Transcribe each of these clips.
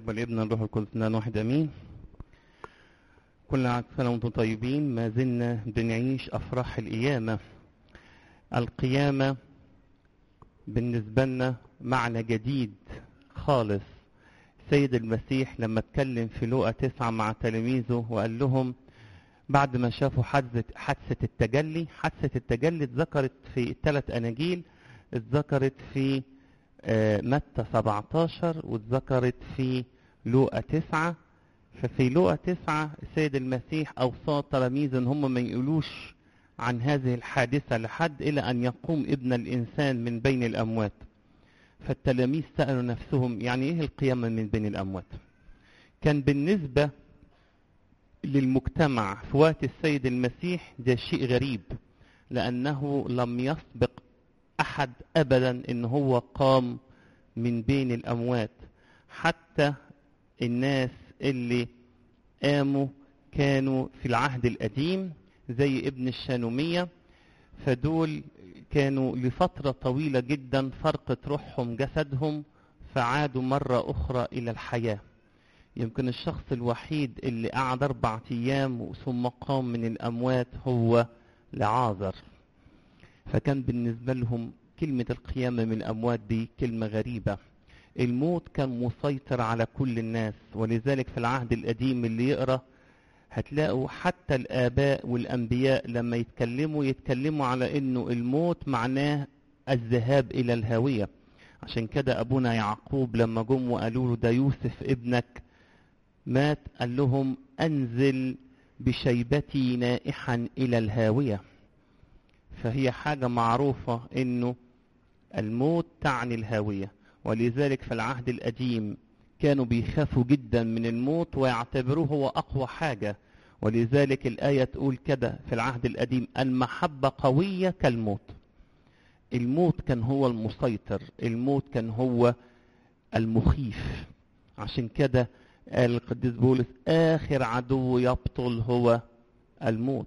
الاب والابن والروح القدس نان واحد امين كل عام سنه وانتم طيبين ما زلنا بنعيش افراح القيامه القيامه بالنسبه لنا معنى جديد خالص سيد المسيح لما اتكلم في لوقا تسعة مع تلاميذه وقال لهم بعد ما شافوا حادثة حادثة التجلي حادثة التجلي اتذكرت في الثلاث أناجيل اتذكرت في متى 17 واتذكرت في لوقا 9 ففي لوقا 9 السيد المسيح أوصى تلاميذ ان هم ما يقولوش عن هذه الحادثة لحد إلى أن يقوم ابن الإنسان من بين الأموات فالتلاميذ سألوا نفسهم يعني إيه القيامة من بين الأموات كان بالنسبة للمجتمع في وقت السيد المسيح ده شيء غريب لأنه لم يسبق أحد أبدا إن هو قام من بين الأموات حتى الناس اللي قاموا كانوا في العهد القديم زي ابن الشانومية فدول كانوا لفترة طويلة جدا فرقت روحهم جسدهم فعادوا مرة أخرى إلى الحياة يمكن الشخص الوحيد اللي قعد أربعة أيام ثم قام من الأموات هو لعازر فكان بالنسبة لهم كلمة القيامة من الأموات دي كلمة غريبة الموت كان مسيطر على كل الناس ولذلك في العهد القديم اللي يقرأ هتلاقوا حتى الآباء والأنبياء لما يتكلموا يتكلموا على إنه الموت معناه الذهاب إلى الهاوية عشان كده أبونا يعقوب لما جم وقالوا له ده يوسف ابنك مات قال لهم أنزل بشيبتي نائحا إلى الهاوية فهي حاجة معروفة إنه الموت تعني الهاوية ولذلك في العهد القديم كانوا بيخافوا جدا من الموت ويعتبروه هو أقوى حاجة ولذلك الآية تقول كده في العهد القديم المحبة قوية كالموت الموت كان هو المسيطر الموت كان هو المخيف عشان كده قال القديس بولس آخر عدو يبطل هو الموت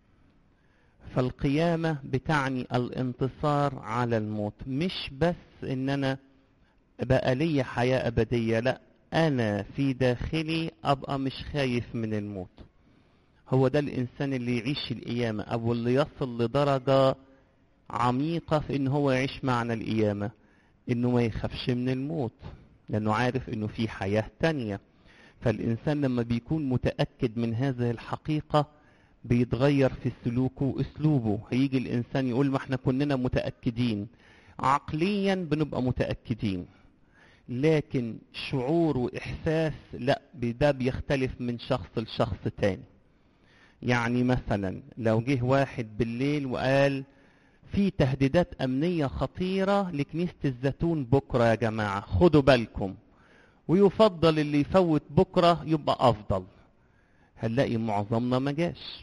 فالقيامة بتعني الانتصار على الموت مش بس ان انا بقى لي حياة ابدية لا انا في داخلي ابقى مش خايف من الموت هو ده الانسان اللي يعيش القيامة او اللي يصل لدرجة عميقة في ان هو يعيش معنى القيامة انه ما يخافش من الموت لانه عارف انه في حياة تانية فالانسان لما بيكون متأكد من هذه الحقيقة بيتغير في سلوكه واسلوبه هيجي الانسان يقول ما احنا كلنا متاكدين عقليا بنبقى متاكدين لكن شعور واحساس لا ده بيختلف من شخص لشخص تاني يعني مثلا لو جه واحد بالليل وقال في تهديدات امنيه خطيره لكنيسه الزيتون بكره يا جماعه خدوا بالكم ويفضل اللي يفوت بكره يبقى افضل هنلاقي معظمنا ما جاش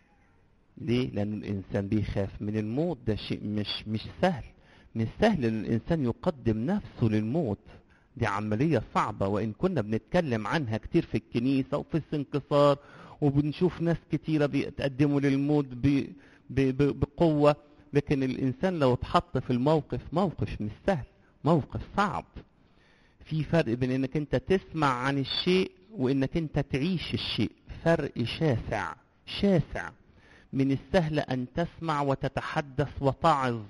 ليه لان الانسان بيخاف من الموت ده شيء مش مش سهل مش سهل ان الانسان يقدم نفسه للموت دي عملية صعبة وإن كنا بنتكلم عنها كتير في الكنيسة وفي السنكسار وبنشوف ناس كتيرة بيتقدموا للموت ب... ب... بقوة لكن الإنسان لو اتحط في الموقف موقف مش سهل موقف صعب في فرق بين إنك أنت تسمع عن الشيء وإنك أنت تعيش الشيء فرق شاسع شاسع من السهل أن تسمع وتتحدث وتعظ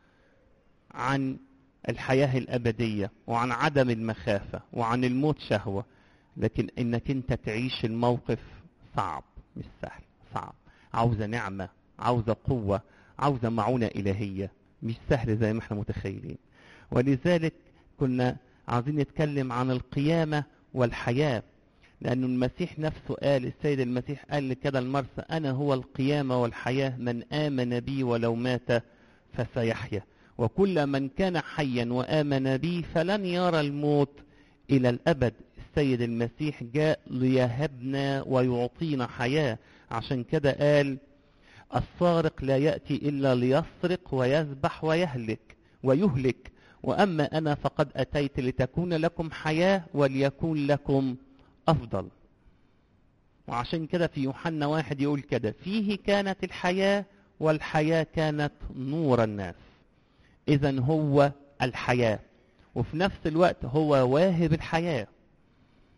عن الحياة الأبدية وعن عدم المخافة وعن الموت شهوة لكن إنك أنت تعيش الموقف صعب مش سهل صعب عاوزة نعمة عاوزة قوة عاوزة معونة إلهية مش سهل زي ما احنا متخيلين ولذلك كنا عاوزين نتكلم عن القيامة والحياة لأن المسيح نفسه قال السيد المسيح قال كده المرسى أنا هو القيامة والحياة من آمن بي ولو مات فسيحيا وكل من كان حيا وآمن بي فلن يرى الموت إلى الأبد السيد المسيح جاء ليهبنا ويعطينا حياة عشان كده قال السارق لا يأتي إلا ليسرق ويذبح ويهلك ويهلك وأما أنا فقد أتيت لتكون لكم حياة وليكون لكم أفضل وعشان كده في يوحنا واحد يقول كده فيه كانت الحياة والحياة كانت نور الناس إذا هو الحياة وفي نفس الوقت هو واهب الحياة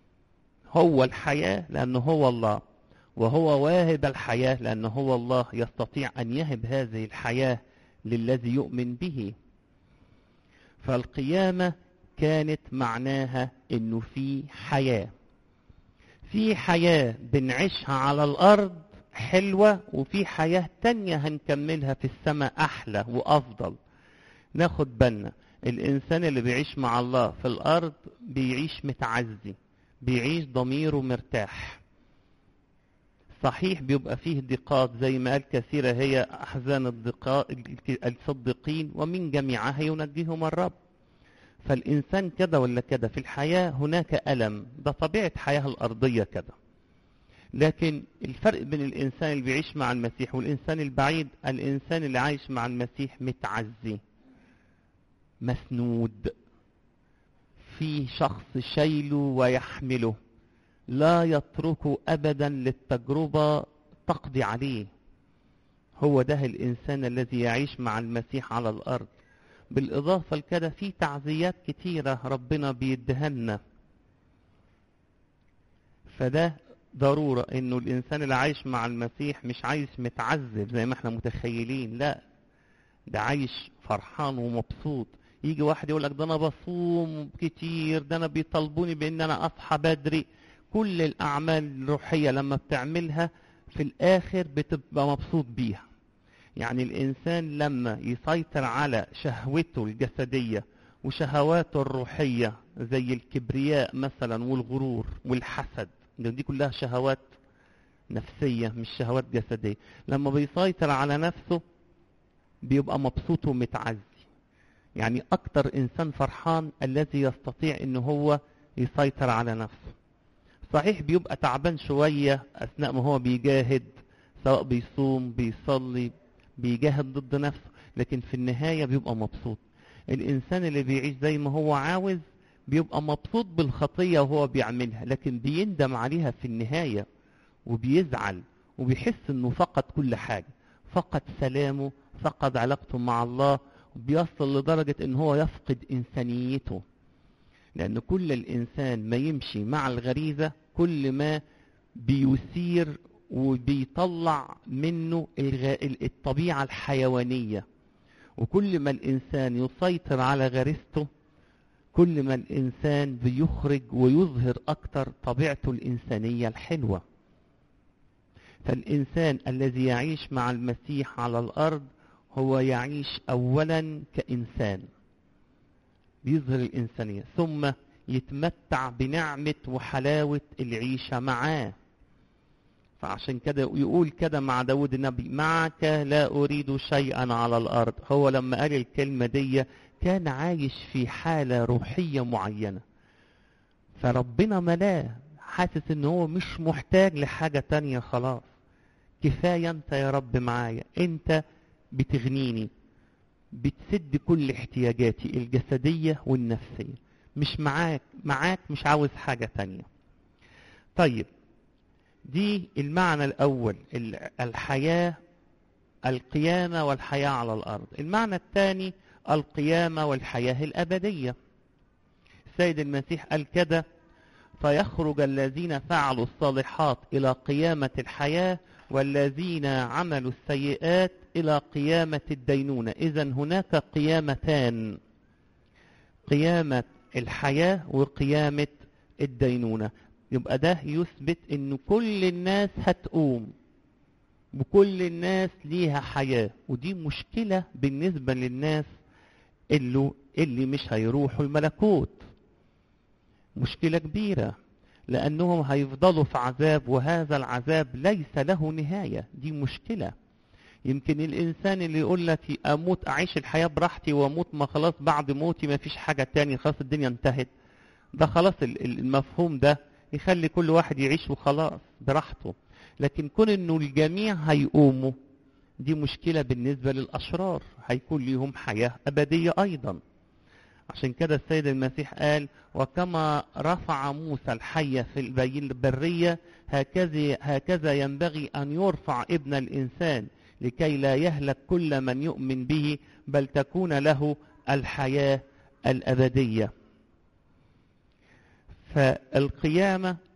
هو الحياة لأنه هو الله وهو واهب الحياة لأنه هو الله يستطيع أن يهب هذه الحياة للذي يؤمن به فالقيامة كانت معناها انه في حياة في حياة بنعيشها على الارض حلوة وفي حياة تانية هنكملها في السماء احلى وافضل ناخد بالنا الانسان اللي بيعيش مع الله في الارض بيعيش متعزي بيعيش ضميره مرتاح صحيح بيبقى فيه ضيقات زي ما قال كثيرة هي أحزان الضيقاء الصديقين ومن جميعها ينجيهم الرب فالإنسان كده ولا كده في الحياة هناك ألم ده طبيعة الحياة الأرضية كده لكن الفرق بين الإنسان اللي بيعيش مع المسيح والإنسان البعيد الإنسان اللي عايش مع المسيح متعزي مسنود في شخص شايله ويحمله لا يتركه أبدا للتجربة تقضي عليه هو ده الإنسان الذي يعيش مع المسيح على الأرض بالإضافة لكده في تعزيات كتيرة ربنا بيدهنا فده ضرورة انه الانسان اللي عايش مع المسيح مش عايش متعذب زي ما احنا متخيلين لا ده عايش فرحان ومبسوط يجي واحد يقول لك ده انا بصوم كتير ده انا بيطالبوني بان انا اصحى بدري كل الاعمال الروحية لما بتعملها في الاخر بتبقى مبسوط بيها يعني الإنسان لما يسيطر على شهوته الجسدية وشهواته الروحية زي الكبرياء مثلا والغرور والحسد دي كلها شهوات نفسية مش شهوات جسدية لما بيسيطر على نفسه بيبقى مبسوط ومتعزي يعني أكتر إنسان فرحان الذي يستطيع إن هو يسيطر على نفسه صحيح بيبقى تعبان شوية أثناء ما هو بيجاهد سواء بيصوم بيصلي بيجاهد ضد نفسه لكن في النهاية بيبقى مبسوط الإنسان اللي بيعيش زي ما هو عاوز بيبقى مبسوط بالخطية وهو بيعملها لكن بيندم عليها في النهاية وبيزعل وبيحس انه فقد كل حاجة فقد سلامه فقد علاقته مع الله بيصل لدرجة ان هو يفقد انسانيته لان كل الانسان ما يمشي مع الغريزة كل ما بيثير وبيطلع منه الطبيعة الحيوانية وكل ما الإنسان يسيطر على غريزته كل ما الإنسان بيخرج ويظهر أكتر طبيعته الإنسانية الحلوة فالإنسان الذي يعيش مع المسيح على الأرض هو يعيش أولا كإنسان بيظهر الإنسانية ثم يتمتع بنعمة وحلاوة العيشة معاه فعشان كده يقول كده مع داود النبي معك لا أريد شيئا على الأرض هو لما قال الكلمة دي كان عايش في حالة روحية معينة فربنا ملاه حاسس ان هو مش محتاج لحاجة تانية خلاص كفاية انت يا رب معايا انت بتغنيني بتسد كل احتياجاتي الجسدية والنفسية مش معاك معاك مش عاوز حاجة تانية طيب دي المعنى الأول الحياة القيامة والحياة على الأرض المعنى الثاني القيامة والحياة الأبدية السيد المسيح قال كده فيخرج الذين فعلوا الصالحات إلى قيامة الحياة والذين عملوا السيئات إلى قيامة الدينونة إذا هناك قيامتان قيامة الحياة وقيامة الدينونة يبقى ده يثبت ان كل الناس هتقوم وكل الناس ليها حياة ودي مشكلة بالنسبة للناس اللي, اللي مش هيروحوا الملكوت مشكلة كبيرة لأنهم هيفضلوا في عذاب وهذا العذاب ليس له نهاية دي مشكلة يمكن الإنسان اللي يقول لك أموت أعيش الحياة براحتي وأموت ما خلاص بعد موتي ما فيش حاجة تاني خلاص الدنيا انتهت ده خلاص المفهوم ده يخلي كل واحد يعيش وخلاص براحته لكن كون انه الجميع هيقوموا دي مشكلة بالنسبة للأشرار هيكون ليهم حياة أبدية أيضا عشان كده السيد المسيح قال وكما رفع موسى الحية في البرية هكذا, هكذا ينبغي أن يرفع ابن الإنسان لكي لا يهلك كل من يؤمن به بل تكون له الحياة الأبدية فالقيامة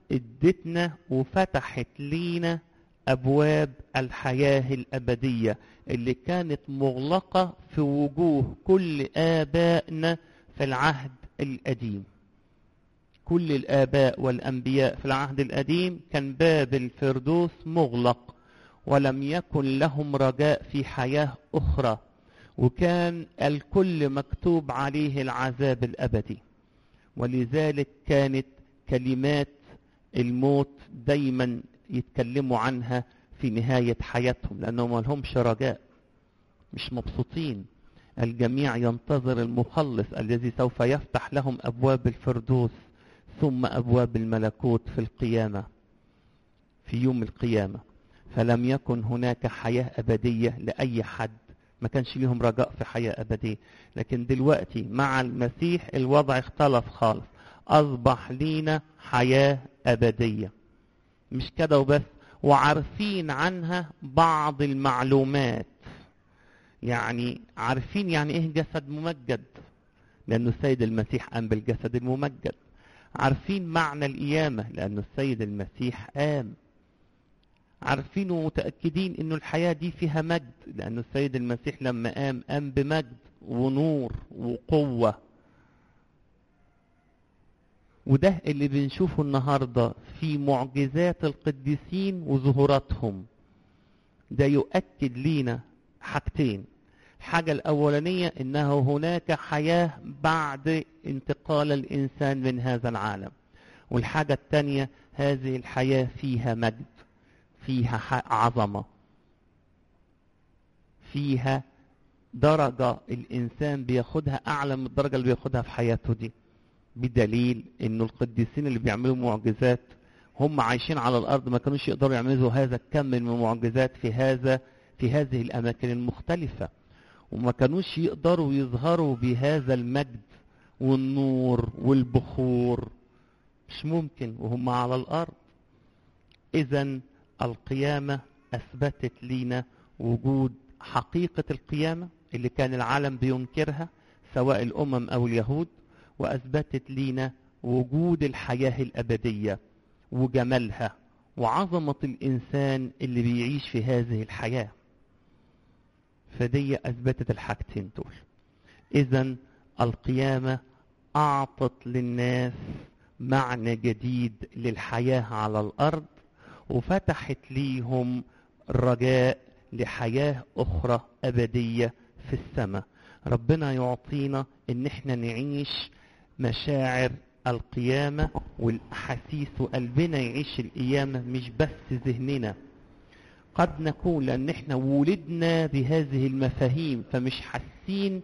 ادتنا وفتحت لينا أبواب الحياة الأبدية اللي كانت مغلقة في وجوه كل آبائنا في العهد القديم كل الآباء والأنبياء في العهد القديم كان باب الفردوس مغلق ولم يكن لهم رجاء في حياة أخرى وكان الكل مكتوب عليه العذاب الأبدي ولذلك كانت كلمات الموت دايما يتكلموا عنها في نهاية حياتهم لأنهم ما لهمش رجاء مش مبسوطين الجميع ينتظر المخلص الذي سوف يفتح لهم أبواب الفردوس ثم أبواب الملكوت في القيامة في يوم القيامة فلم يكن هناك حياة أبدية لأي حد ما كانش ليهم رجاء في حياة أبدية لكن دلوقتي مع المسيح الوضع اختلف خالص أصبح لينا حياة أبدية مش كده وبس وعارفين عنها بعض المعلومات يعني عارفين يعني ايه جسد ممجد لأنه السيد المسيح قام بالجسد الممجد عارفين معنى القيامة لأنه السيد المسيح قام عارفين ومتأكدين أنه الحياة دي فيها مجد لأنه السيد المسيح لما قام قام بمجد ونور وقوة وده اللي بنشوفه النهاردة في معجزات القديسين وظهوراتهم ده يؤكد لينا حاجتين الحاجة الأولانية إنه هناك حياة بعد انتقال الإنسان من هذا العالم والحاجة الثانية هذه الحياة فيها مجد فيها عظمة فيها درجة الإنسان بياخدها أعلى من الدرجة اللي بياخدها في حياته دي بدليل إنه القديسين اللي بيعملوا معجزات هم عايشين على الأرض ما كانوش يقدروا يعملوا هذا الكم من المعجزات في هذا في هذه الأماكن المختلفة وما كانوش يقدروا يظهروا بهذا المجد والنور والبخور مش ممكن وهم على الأرض إذا القيامة أثبتت لنا وجود حقيقة القيامة اللي كان العالم بينكرها سواء الأمم أو اليهود وأثبتت لنا وجود الحياة الأبدية وجمالها وعظمة الإنسان اللي بيعيش في هذه الحياة فدي أثبتت الحاجتين دول إذا القيامة أعطت للناس معنى جديد للحياة على الأرض وفتحت ليهم رجاء لحياة أخرى أبدية في السماء ربنا يعطينا إن احنا نعيش مشاعر القيامة والأحاسيس وقلبنا يعيش القيامة مش بس ذهننا قد نكون لأن احنا ولدنا بهذه المفاهيم فمش حاسين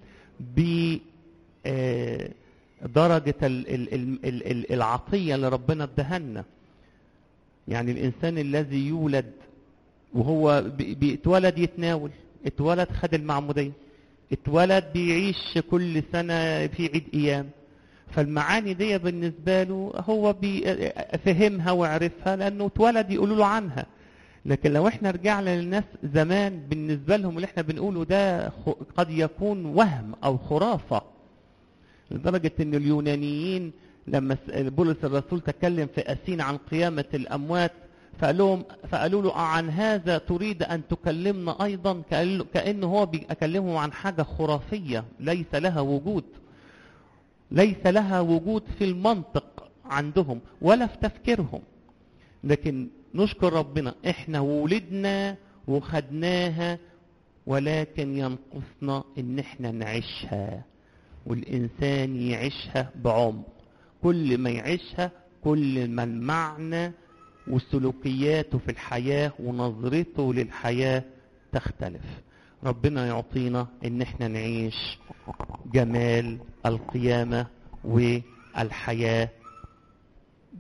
بدرجة العطية اللي ربنا ادهنا يعني الإنسان الذي يولد وهو بيتولد يتناول اتولد خد المعمودية اتولد بيعيش كل سنة في عيد أيام فالمعاني دي بالنسبة له هو فهمها وعرفها لأنه اتولد يقولوا له عنها لكن لو احنا رجعنا للناس زمان بالنسبة لهم اللي احنا بنقوله ده قد يكون وهم أو خرافة لدرجة ان اليونانيين لما بولس الرسول تكلم في أسين عن قيامة الأموات فقال لهم فقالوا له عن هذا تريد أن تكلمنا أيضا كأنه هو بيكلمهم عن حاجة خرافية ليس لها وجود ليس لها وجود في المنطق عندهم ولا في تفكيرهم لكن نشكر ربنا احنا ولدنا وخدناها ولكن ينقصنا ان احنا نعيشها والانسان يعيشها بعمق كل ما يعيشها كل ما المعنى وسلوكياته في الحياة ونظرته للحياة تختلف ربنا يعطينا ان احنا نعيش جمال القيامة والحياة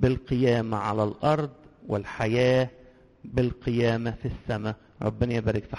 بالقيامة على الأرض والحياة بالقيامة في السماء ربنا يبارك في